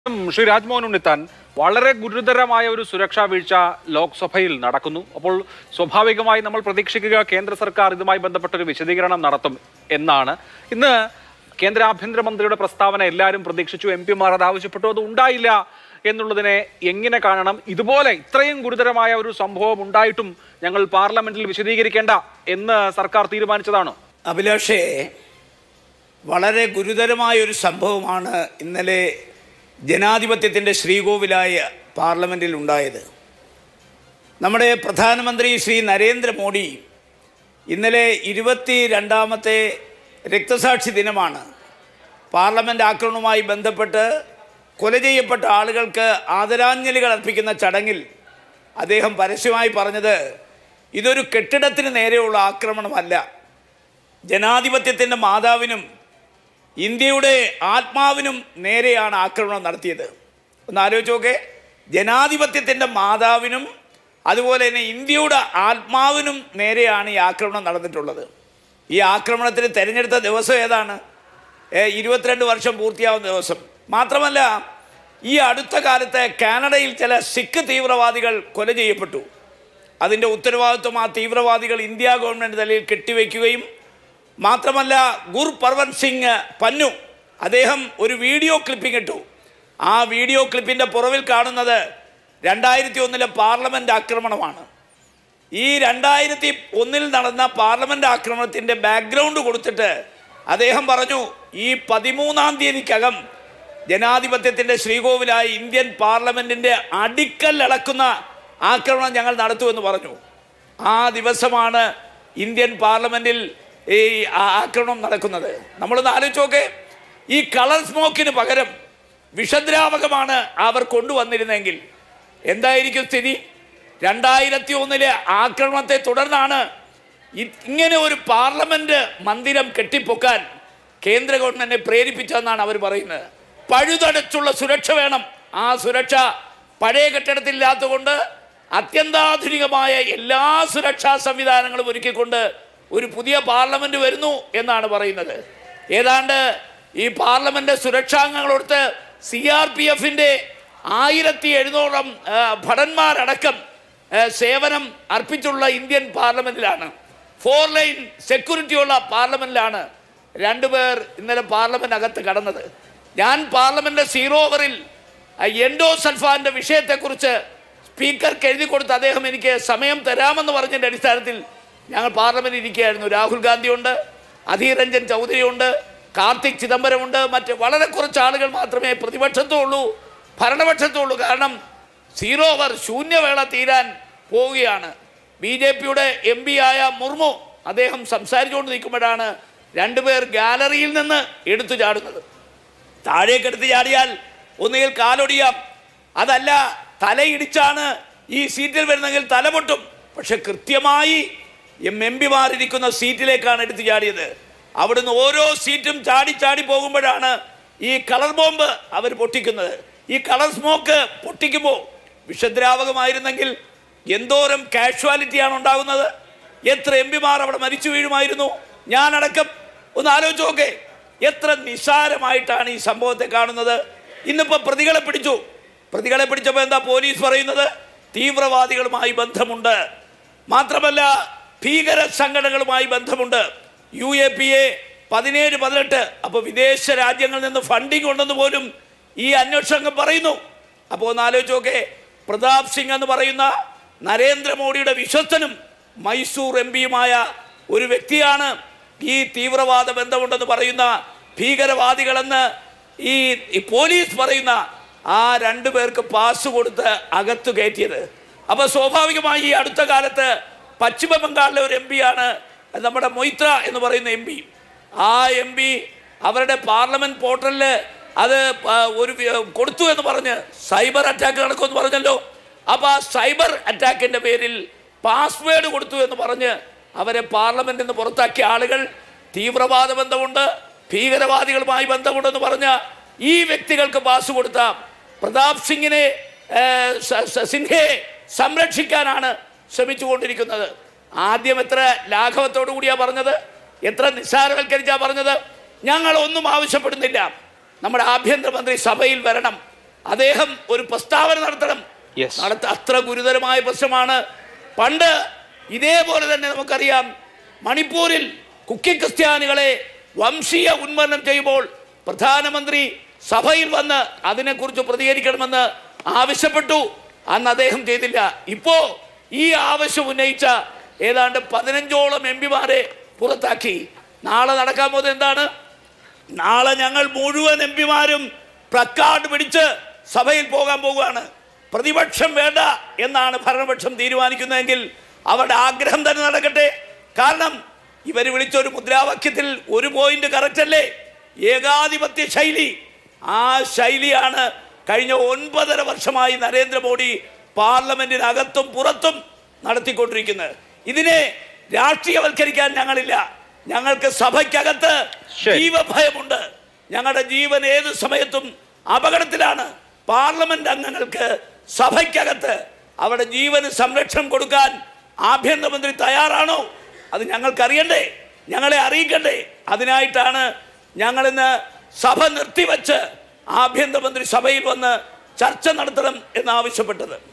ശ്രീ രാജ്മോഹൻ ഉണ്ണിത്താൻ വളരെ ഗുരുതരമായ ഒരു സുരക്ഷാ വീഴ്ച ലോക്സഭയിൽ നടക്കുന്നു അപ്പോൾ സ്വാഭാവികമായി നമ്മൾ പ്രതീക്ഷിക്കുക കേന്ദ്ര സർക്കാർ ഇതുമായി ബന്ധപ്പെട്ട ഒരു വിശദീകരണം നടത്തും എന്നാണ് ഇന്ന് കേന്ദ്ര ആഭ്യന്തരമന്ത്രിയുടെ പ്രസ്താവന എല്ലാവരും പ്രതീക്ഷിച്ചു എം പിമാർ അത് ആവശ്യപ്പെട്ടു അത് ഉണ്ടായില്ല എന്നുള്ളതിനെ എങ്ങനെ കാണണം ഇതുപോലെ ഇത്രയും ഗുരുതരമായ ഒരു സംഭവം ഉണ്ടായിട്ടും ഞങ്ങൾ പാർലമെന്റിൽ വിശദീകരിക്കേണ്ട എന്ന് സർക്കാർ തീരുമാനിച്ചതാണോ അഭിലാഷേ വളരെ ഗുരുതരമായ ഒരു സംഭവമാണ് ഇന്നലെ ജനാധിപത്യത്തിൻ്റെ ശ്രീകോവിലായ പാർലമെൻറ്റിൽ ഉണ്ടായത് നമ്മുടെ പ്രധാനമന്ത്രി ശ്രീ നരേന്ദ്രമോദി ഇന്നലെ ഇരുപത്തി രണ്ടാമത്തെ രക്തസാക്ഷി ദിനമാണ് പാർലമെൻറ്റ് ആക്രമണവുമായി ബന്ധപ്പെട്ട് കൊല ചെയ്യപ്പെട്ട ആളുകൾക്ക് ആദരാഞ്ജലികൾ അർപ്പിക്കുന്ന ചടങ്ങിൽ അദ്ദേഹം പരസ്യമായി പറഞ്ഞത് ഇതൊരു കെട്ടിടത്തിന് നേരെയുള്ള ആക്രമണമല്ല ജനാധിപത്യത്തിൻ്റെ മാതാവിനും ഇന്ത്യയുടെ ആത്മാവിനും നേരെയാണ് ആക്രമണം നടത്തിയത് ഒന്ന് ആലോചിച്ച് നോക്കേ ജനാധിപത്യത്തിൻ്റെ മാതാവിനും അതുപോലെ തന്നെ ഇന്ത്യയുടെ ആത്മാവിനും നേരെയാണ് ഈ ആക്രമണം നടന്നിട്ടുള്ളത് ഈ ആക്രമണത്തിന് തിരഞ്ഞെടുത്ത ദിവസം ഏതാണ് ഏ, ഇരുപത്തിരണ്ട് വർഷം പൂർത്തിയാവുന്ന ദിവസം മാത്രമല്ല ഈ അടുത്ത കാലത്ത് കാനഡയിൽ ചില സിഖ് തീവ്രവാദികൾ കൊല ചെയ്യപ്പെട്ടു അതിൻ്റെ ഉത്തരവാദിത്വം ആ തീവ്രവാദികൾ ഇന്ത്യ ഗവൺമെൻറ് തലയിൽ കെട്ടിവെക്കുകയും മാത്രമല്ല ഗുർ പർവൻ സിംഗ് പന്നു അദ്ദേഹം ഒരു വീഡിയോ ക്ലിപ്പിംഗ് ഇട്ടു ആ വീഡിയോ ക്ലിപ്പിൻ്റെ പുറവിൽ കാണുന്നത് രണ്ടായിരത്തി ഒന്നിലെ പാർലമെൻറ്റ് ആക്രമണമാണ് ഈ രണ്ടായിരത്തി ഒന്നിൽ നടന്ന പാർലമെൻറ്റ് ആക്രമണത്തിൻ്റെ ബാക്ക്ഗ്രൗണ്ട് കൊടുത്തിട്ട് അദ്ദേഹം പറഞ്ഞു ഈ പതിമൂന്നാം തീയതിക്കകം ജനാധിപത്യത്തിൻ്റെ ശ്രീകോവിലായ ഇന്ത്യൻ പാർലമെൻറ്റിൻ്റെ അടിക്കൽ ഇളക്കുന്ന ആക്രമണം ഞങ്ങൾ നടത്തുമെന്ന് പറഞ്ഞു ആ ദിവസമാണ് ഇന്ത്യൻ പാർലമെൻറ്റിൽ ഈ ആ- ആക്രമണം നടക്കുന്നത് നമ്മളൊന്ന് ആലോചിച്ച് നോക്കേ ഈ കളർ സ്മോക്കിന് പകരം വിഷദ്രാവകമാണ് അവർ കൊണ്ടുവന്നിരുന്നെങ്കിൽ എന്തായിരിക്കും സ്ഥിതി രണ്ടായിരത്തി ഒന്നിലെ ആക്രമണത്തെ തുടർന്നാണ് ഇ- ഇങ്ങനെ ഒരു പാർലമെന്റ് മന്ദിരം കെട്ടിപ്പൊക്കാൻ കേന്ദ്ര ഗവൺമെന്റിനെ പ്രേരിപ്പിച്ചതെന്നാണ് അവർ പറയുന്നത് പഴുതടച്ചുള്ള സുരക്ഷ വേണം ആ സുരക്ഷ പഴയ കെട്ടിടത്തിലില്ലാത്തതുകൊണ്ട് അത്യന്താധുനികമായ എല്ലാ സുരക്ഷാ സംവിധാനങ്ങളും ഒരുക്കിക്കൊണ്ട് ഒരു പുതിയ പാർലമെന്റ് വരുന്നു എന്നാണ് പറയുന്നത് ഏതാണ്ട് ഈ പാർലമെന്റ് സുരക്ഷാംഗങ്ങളോടത്ത് സി ആർ പി എഫിന്റെ ആയിരത്തി എഴുന്നൂറം ആ, ഭടന്മാരടക്കം ആ, സേവനം അർപ്പിച്ചുള്ള ഇന്ത്യൻ പാർലമെന്റിലാണ് ഫോർ ലൈൻ സെക്യൂരിറ്റിയുള്ള പാർലമെന്റിലാണ് രണ്ടുപേർ ഇന്നലെ പാർലമെന്റ് അകത്ത് കടന്നത് ഞാൻ പാർലമെന്റ് സീറോ ഓവറിൽ എൻഡോ സൽഫാന്റെ വിഷയത്തെക്കുറിച്ച് സ്പീക്കർക്ക് എഴുതി കൊടുത്ത് അദ്ദേഹം എനിക്ക് സമയം തരാമെന്ന് പറഞ്ഞതിൻ്റെ അടിസ്ഥാനത്തിൽ ഞങ്ങൾ പാർലമെന്റിൽ ഇരിക്കുകയായിരുന്നു രാഹുൽ ഗാന്ധിയുണ്ട് അധീർ രഞ്ജൻ ചൗധരിയുണ്ട് കാർത്തിക് ചിദംബരമുണ്ട് മറ്റ് വളരെ കുറച്ച് ആളുകൾ മാത്രമേ പ്രതിപക്ഷത്തും ഉള്ളൂ ഭരണപക്ഷത്തും ഉള്ളൂ കാരണം സീറോ ഓവർ ശൂന്യവേള തീരാൻ പോവുകയാണ് ബി ജെ പിയുടെ എം പി ആയ മുർമു അദ്ദേഹം സംസാരിച്ചുകൊണ്ട് നിൽക്കുമ്പോഴാണ് രണ്ടുപേർ ഗാലറിയിൽ നിന്ന് എടുത്തു ചാടുന്നത് താഴേക്കെടുത്ത് ചാടിയാൽ ഒന്നുകിൽ കാലൊടിയാം അതല്ല തലയിടിച്ചാണ് ഈ സീറ്റിൽ വരുന്നെങ്കിൽ തല പൊട്ടും പക്ഷെ കൃത്യമായി എം എം പിമാരിരിക്കുന്ന സീറ്റിലേക്കാണ് എടുത്തു ചാടിയത് അവിടുന്ന് ഓരോ സീറ്റും ചാടി ചാടി പോകുമ്പോഴാണ് ഈ കളർ ബോംബ് അവർ പൊട്ടിക്കുന്നത് ഈ കളർ സ്മോക്ക് പൊട്ടിക്കുമ്പോൾ വിഷദ്രാവകമായിരുന്നെങ്കിൽ എന്തോരം കാഷ്വാലിറ്റിയാണ് ഉണ്ടാകുന്നത് എത്ര എം പിമാർ അവിടെ മരിച്ചു വീഴുമായിരുന്നു ഞാനടക്കം ഒന്ന് ആലോചിച്ച് നോക്കേ എത്ര നിസാരമായിട്ടാണ് ഈ സംഭവത്തെ കാണുന്നത് ഇന്നിപ്പോൾ പ്രതികളെ പിടിച്ചു പ്രതികളെ പിടിച്ചപ്പോൾ എന്താ പോലീസ് പറയുന്നത് തീവ്രവാദികളുമായി ബന്ധമുണ്ട് മാത്രമല്ല ഭീകര സംഘടനകളുമായി ബന്ധമുണ്ട് യു എ പി എ പതിനേഴ് പതിനെട്ട് അപ്പോൾ വിദേശ രാജ്യങ്ങളിൽ നിന്ന് ഫണ്ടിങ് ഉണ്ടെന്ന് പോലും ഈ അന്വേഷണം പറയുന്നു അപ്പോൾ ഒന്ന് ആലോചിച്ച് നോക്കേ പ്രതാപ് സിംഗ് എന്ന് പറയുന്ന നരേന്ദ്രമോദിയുടെ വിശ്വസ്തനും മൈസൂർ എം പിയുമായ ഒരു വ്യക്തിയാണ് ഈ തീവ്രവാദ ബന്ധമുണ്ടെന്ന് പറയുന്ന ഭീകരവാദികളെന്ന് ഈ ഈ പോലീസ് പറയുന്ന ആ രണ്ടു പേർക്ക് പാസ് കൊടുത്ത് അകത്തു കയറ്റിയത് അപ്പോൾ സ്വാഭാവികമായി ഈ അടുത്ത കാലത്ത് പശ്ചിമ ബംഗാളിലെ ഒരു എം പിയാണ് നമ്മുടെ മൊയ്ത്ര എന്ന് പറയുന്ന എം പി ആ എം പി അവരുടെ പാർലമെന്റ് പോർട്ടലിൽ അത് ആ, ഒരു വി- കൊടുത്തു എന്ന് പറഞ്ഞ് സൈബർ അറ്റാക്ക് നടക്കുമെന്ന് പറഞ്ഞല്ലോ അപ്പോൾ ആ സൈബർ അറ്റാക്കിൻ്റെ പേരിൽ പാസ്വേഡ് കൊടുത്തു എന്ന് പറഞ്ഞ് അവരെ പാർലമെന്റിൽ നിന്ന് പുറത്താക്കിയ ആളുകൾ തീവ്രവാദ ബന്ധമുണ്ട് ഭീകരവാദികളുമായി ബന്ധമുണ്ടെന്ന് പറഞ്ഞ ഈ വ്യക്തികൾക്ക് പാസ് കൊടുത്ത പ്രതാപ് സിംഗിനെ ഏ, സ- സ- സിൻഹയെ സംരക്ഷിക്കാനാണ് ശ്രമിച്ചുകൊണ്ടിരിക്കുന്നത് ആദ്യം എത്ര ലാഘവത്തോടു കൂടിയാ പറഞ്ഞത് എത്ര നിസ്സാരവൽക്കരിച്ചാ പറഞ്ഞത് ഞങ്ങൾ ഒന്നും ആവശ്യപ്പെടുന്നില്ല നമ്മുടെ ആഭ്യന്തരമന്ത്രി സഭയിൽ വരണം അദ്ദേഹം ഒരു പ്രസ്താവന നടത്തണം Yes. നടത്ത അത്ര ഗുരുതരമായ പ്രശ്നമാണ് പണ്ട് ഇതേപോലെ തന്നെ നമുക്കറിയാം മണിപ്പൂരിൽ കുക്കി ക്രിസ്ത്യാനികളെ വംശീയ ഉന്മരണം ചെയ്യുമ്പോൾ പ്രധാനമന്ത്രി സഭയിൽ വന്ന് അതിനെക്കുറിച്ച് പ്രതികരിക്കണമെന്ന് ആവശ്യപ്പെട്ടു അന്ന് അദ്ദേഹം ചെയ്തില്ല ഇപ്പോ ഈ ആവശ്യം ഉന്നയിച്ച ഏതാണ്ട് പതിനഞ്ചോളം എം പിമാരെ പുറത്താക്കി നാളെ നടക്കാൻ പോകുന്നത് എന്താണ് നാളെ ഞങ്ങൾ മുഴുവൻ എം പിമാരും പ്ലക്കാർഡ് പിടിച്ച് സഭയിൽ പോകാൻ പോവുകയാണ് പ്രതിപക്ഷം വേണ്ട എന്നാണ് ഭരണപക്ഷം തീരുമാനിക്കുന്നതെങ്കിൽ അവരുടെ ആഗ്രഹം തന്നെ നടക്കട്ടെ കാരണം ഇവർ വിളിച്ച ഒരു മുദ്രാവാക്യത്തിൽ ഒരു പോയിന്റ് കറക്റ്റ് അല്ലേ ഏകാധിപത്യ ശൈലി ആ ശൈലിയാണ് കഴിഞ്ഞ ഒൻപതര വർഷമായി നരേന്ദ്രമോദി പാർലമെന്റിനകത്തും പുറത്തും നടത്തിക്കൊണ്ടിരിക്കുന്നത് ഇതിനെ രാഷ്ട്രീയവൽക്കരിക്കാൻ ഞങ്ങളില്ല ഞങ്ങൾക്ക് സഭയ്ക്കകത്ത് ശരി. ജീവഭയമുണ്ട് ഞങ്ങളുടെ ജീവൻ ഏത് സമയത്തും അപകടത്തിലാണ് പാർലമെന്റ് അംഗങ്ങൾക്ക് സഭയ്ക്കകത്ത് അവരുടെ ജീവന് സംരക്ഷണം കൊടുക്കാൻ ആഭ്യന്തരമന്ത്രി തയ്യാറാണോ അത് ഞങ്ങൾക്കറിയണ്ടേ ഞങ്ങളെ അറിയിക്കണ്ടേ അതിനായിട്ടാണ് ഞങ്ങളിന്ന് സഭ നിർത്തിവെച്ച് ആഭ്യന്തരമന്ത്രി സഭയിൽ വന്ന് ചർച്ച നടത്തണം എന്നാവശ്യപ്പെട്ടത്